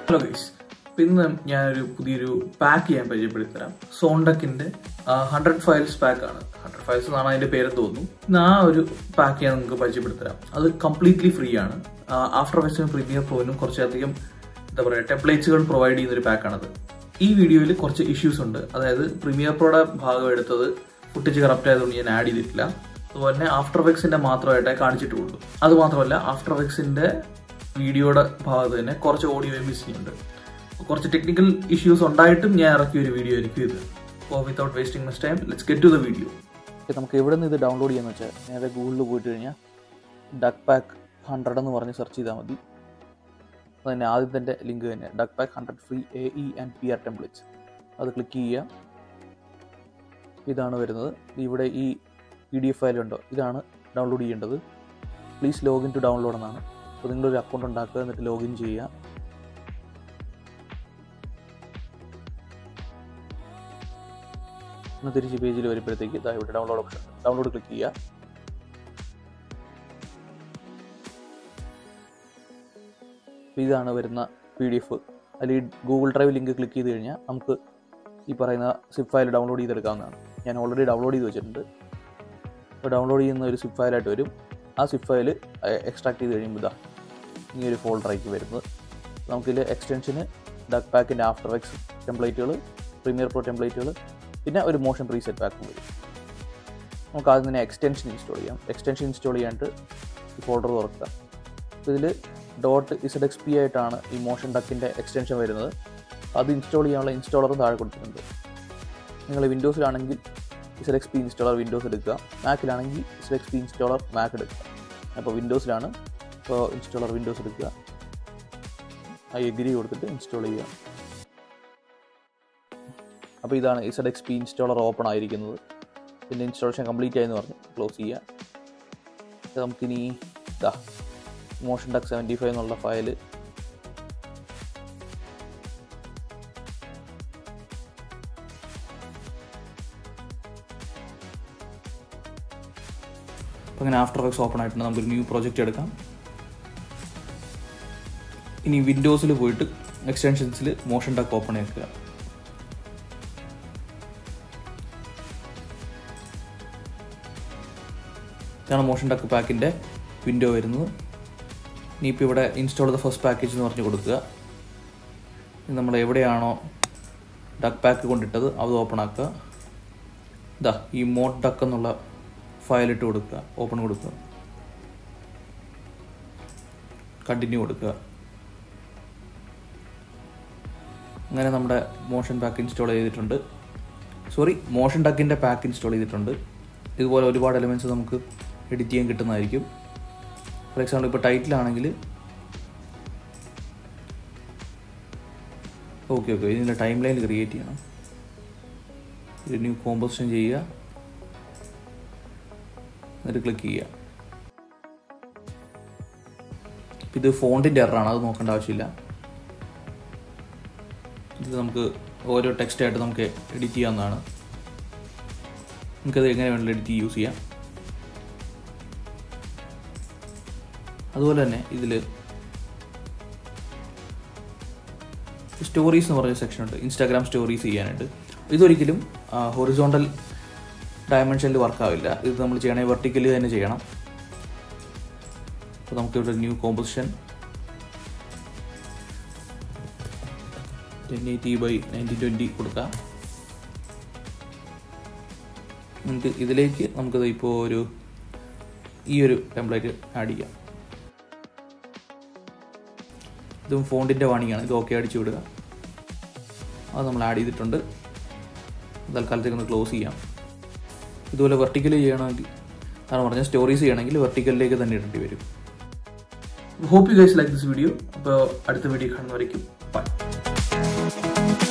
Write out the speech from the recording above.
hello guys ഇന്ന് ഞാനൊരു പുതിയൊരു പാക്ക് ചെയ്യാൻ പരിചയപ്പെടുത്തി തരാം സോണ്ടക്കിന്റെ ഹൺഡ്രഡ് ഫയൽസ് പാക്ക് ആണ് ഹൺഡ്രഡ് ഫയൽസ് എന്നാണ് അതിന്റെ പേര് തോന്നുന്നു ഇന്ന് ആ ഒരു പാക്ക് ഞാൻ നിങ്ങൾക്ക് പരിചയപ്പെടുത്തി തരാം അത് കംപ്ലീറ്റ്ലി ഫ്രീ ആണ് ആഫ്റ്റർ എഫക്ട്സിനും പ്രീമിയർ പ്രോയിനും കുറച്ചധികം എന്താ പറയുക ടെംപ്ലേറ്റ്സുകൾ പ്രൊവൈഡ് ചെയ്യുന്ന ഒരു പാക്കാണത് ഈ വീഡിയോയിൽ കുറച്ച് ഇഷ്യൂസ് ഉണ്ട് അതായത് പ്രീമിയർ പ്രോയുടെ ഭാഗം എടുത്തത് ഫുട്ടേജ് കറപ്റ്റ് ആയതുകൊണ്ട് ഞാൻ ആഡ് ചെയ്തിട്ടില്ല അതുപോലെ തന്നെ ആഫ്റ്റർ എഫക്ട്സിന്റെ മാത്രമായിട്ടേ കാണിച്ചിട്ടുള്ളൂ അത് മാത്രമല്ല ആഫ്റ്റർ എഫക്ട്സിന്റെ വീഡിയോയുടെ ഭാഗത്ത് തന്നെ കുറച്ച് ഓഡിയോ മിസ്സിംഗ് ഉണ്ട് കുറച്ച് ടെക്നിക്കൽ ഇഷ്യൂസ് ഉണ്ടായിട്ടും ഞാൻ ഇറക്കിയ ഒരു വീഡിയോ ആയിരിക്കും ഇത് അപ്പോൾ without wasting much time let's get to the video okay നമുക്ക് എവിടെ നിന്ന് ഇത് ഡൗൺലോഡ് ചെയ്യാന്ന് വെച്ചാൽ നേരെ ഗൂഗിളിൽ പോയിട്ട് കഴിഞ്ഞാൽ ഡക്ക് പാക്ക് ഹൺഡ്രഡ് എന്ന് പറഞ്ഞ് സെർച്ച് ചെയ്താൽ മതി അത് തന്നെ ആദ്യത്തെ ലിങ്ക് തന്നെ Duck pack hundred free A E and P R templates അത് ക്ലിക്ക് ചെയ്യുക ഇതാണ് വരുന്നത് ഇവിടെ ഈ പി ഡി എഫ് ഫയൽ ഉണ്ടോ ഇതാണ് ഡൗൺലോഡ് ചെയ്യേണ്ടത് പ്ലീസ് ലോഗിൻ ടു ഡൗൺലോഡ് എന്നാണ് അപ്പോൾ നിങ്ങളൊരു അക്കൗണ്ട് ഉണ്ടാക്കുക എന്നിട്ട് ലോഗിൻ ചെയ്യുക ഒന്ന് തിരിച്ച് പേജിൽ വരുമ്പോഴത്തേക്ക് ഇതാ ഇവിടെ ഡൗൺലോഡ് ഓപ്ഷൻ ഡൗൺലോഡ് ക്ലിക്ക് ചെയ്യുക അപ്പോൾ ഇതാണ് വരുന്ന പി ഡി എഫ് അതിൽ ഈ ഗൂഗിൾ ഡ്രൈവ് ലിങ്ക് ക്ലിക്ക് ചെയ്ത് കഴിഞ്ഞാൽ നമുക്ക് ഈ പറയുന്ന സിപ്പ് ഫയൽ ഡൗൺലോഡ് ചെയ്തെടുക്കാവുന്നതാണ് ഞാൻ ഓൾറെഡി ഡൗൺലോഡ് ചെയ്ത് വെച്ചിട്ടുണ്ട് അപ്പോൾ ഡൗൺലോഡ് ചെയ്യുന്ന ഒരു സിപ്പ് ഫയലായിട്ട് വരും ആ സിപ്പ് ഫയൽ എക്സ്ട്രാക്ട് ചെയ്ത് കഴിയുമ്പോൾ ഇതാ ഈ ഒരു ഫോൾഡറായിരിക്കും വരുന്നത് നമുക്കിതിൽ എക്സ്റ്റൻഷന് ഡക്ക് പാക്കിൻ്റെ ആഫ്റ്റർ എക്സ് ടെംപ്ലേറ്റുകൾ പ്രീമിയർ പ്രോ ടെംപ്ലേറ്റുകൾ പിന്നെ ഒരു മോഷൻ റീസെറ്റ് പാക്കും വരും നമുക്ക് ആദ്യം തന്നെ എക്സ്റ്റൻഷൻ ഇൻസ്റ്റാൾ ചെയ്യാം എക്സ്റ്റൻഷൻ ഇൻസ്റ്റാൾ ചെയ്യാണ്ട് ഈ ഫോൾഡർ തുറക്കുക അപ്പോൾ ഇതിൽ ഡോട്ട് ഇസഡ് എക്സ് പി ആയിട്ടാണ് ഈ മോഷൻ ഡക്കിൻ്റെ എക്സ്റ്റൻഷൻ വരുന്നത് അത് ഇൻസ്റ്റാൾ ചെയ്യാനുള്ള ഇൻസ്റ്റാളറും താഴെ കൊടുത്തിട്ടുണ്ട് നിങ്ങൾ വിൻഡോസിലാണെങ്കിൽ Z X P installer Windows എടുക്കുക മാക്കിലാണെങ്കിൽ Z X P installer Mac എടുക്കുക അപ്പോൾ വിൻഡോസിലാണ് ഇപ്പോൾ ഇൻസ്റ്റാളർ വിൻഡോസ് എടുക്കുക ആ എഗ്രി കൊടുത്തിട്ട് ഇൻസ്റ്റാൾ ചെയ്യുക അപ്പോൾ ഇതാണ് Z X P installer open ആയിരിക്കുന്നത് പിന്നെ ഇൻസ്റ്റാളേഷൻ കംപ്ലീറ്റ് ആയെന്ന് പറഞ്ഞ് ക്ലോസ് ചെയ്യുക ഇത് നമുക്കിനി ഇതാ മോഷൻ ഡക്ക് സെവൻറ്റി ഫൈവ് എന്നുള്ള ഫയൽ അപ്പോൾ അങ്ങനെ ആഫ്റ്റർ എഫക്ട്സ് ഓപ്പൺ ആയിട്ടുണ്ട് നമുക്കൊരു ന്യൂ പ്രോജക്റ്റ് എടുക്കാം ഇനി വിൻഡോസിൽ പോയിട്ട് എക്സ്റ്റൻഷൻസിൽ മോഷൻ ഡക്ക് ഓപ്പൺ ആക്കുക ഇതാണ് മോഷൻ ഡക്ക് പാക്കിൻ്റെ വിൻഡോ വരുന്നത് ഇനിയിപ്പോൾ ഇവിടെ ഇൻസ്റ്റാൾ ദ ഫസ്റ്റ് പാക്കേജ് എന്ന് പറഞ്ഞ് കൊടുക്കുക നമ്മൾ എവിടെയാണോ ഡക്ക് പാക്ക് കൊണ്ടിട്ടത് അത് ഓപ്പൺ ആക്കുക ഇതാ ഈ മോട്ട് ഡക്ക് എന്നുള്ള ഫയൽ ഇട്ട് കൊടുക്കുക ഓപ്പൺ കൊടുക്കുക കണ്ടിന്യൂ കൊടുക്കുക അങ്ങനെ നമ്മുടെ മോഷൻ പാക്ക് ഇൻസ്റ്റാൾ ചെയ്തിട്ടുണ്ട് സോറി മോഷൻ ഡക്കിൻ്റെ പാക്ക് ഇൻസ്റ്റാൾ ചെയ്തിട്ടുണ്ട് ഇതുപോലെ ഒരുപാട് എലമെൻറ്റ്സ് നമുക്ക് എഡിറ്റ് ചെയ്യാൻ കിട്ടുന്നതായിരിക്കും ഫോർ എക്സാമ്പിൾ ഇപ്പോൾ ടൈറ്റിലാണെങ്കിൽ ഓക്കെ ഓക്കെ ഇതിൻ്റെ ടൈം ലൈൻ ക്രിയേറ്റ് ചെയ്യണം ഒരു ന്യൂ കോമ്പോസിഷൻ ചെയ്യുക എന്നിട്ട് ക്ലിക്ക് ചെയ്യുക ഇത് ഫോണ്ടിൻ്റെ എററാണ് അത് നോക്കേണ്ട ആവശ്യമില്ല ഇത് നമുക്ക് ഓരോ ടെക്സ്റ്റായിട്ട് നമുക്ക് എഡിറ്റ് ചെയ്യാവുന്നതാണ് നമുക്കത് എങ്ങനെ വേണമെങ്കിലും എഡിറ്റ് യൂസ് ചെയ്യാം അതുപോലെ തന്നെ ഇതിൽ സ്റ്റോറീസ് എന്ന് പറഞ്ഞ സെക്ഷൻ ഉണ്ട് ഇൻസ്റ്റാഗ്രാം സ്റ്റോറീസ് ചെയ്യാനായിട്ട് ഇതൊരിക്കലും ഹൊറിസോണ്ടൽ ഡയമെൻഷനിൽ വർക്കാവില്ല ഇത് നമ്മൾ ചെയ്യണേ വെർട്ടിക്കലി തന്നെ ചെയ്യണം അപ്പോൾ നമുക്കിവിടെ new composition ten eighty by nineteen twenty കൊടുക്കാം നമുക്ക് ഇതിലേക്ക് നമുക്കത് ഇപ്പോൾ ഒരു ഈ ഒരു ടെംപ്ലേറ്റ് ആഡ് ചെയ്യാം ഇതും ഫോണ്ടിൻ്റെ വാണിങ്ങാണ് ഇത് ഓക്കെ അടിച്ചു വിടുക അത് നമ്മൾ ആഡ് ചെയ്തിട്ടുണ്ട് തൽക്കാലത്തേക്ക് ഒന്ന് ക്ലോസ് ചെയ്യാം ഇതുപോലെ വെർട്ടിക്കലി ചെയ്യണമെങ്കിൽ അതാണ് പറഞ്ഞ സ്റ്റോറീസ് ചെയ്യണമെങ്കിൽ വെർട്ടിക്കലിലേക്ക് തന്നെ ഇടേണ്ടി വരും hope you guys like this video അപ്പോൾ അടുത്ത വീഡിയോ കാണുന്നവരേക്കും ബൈ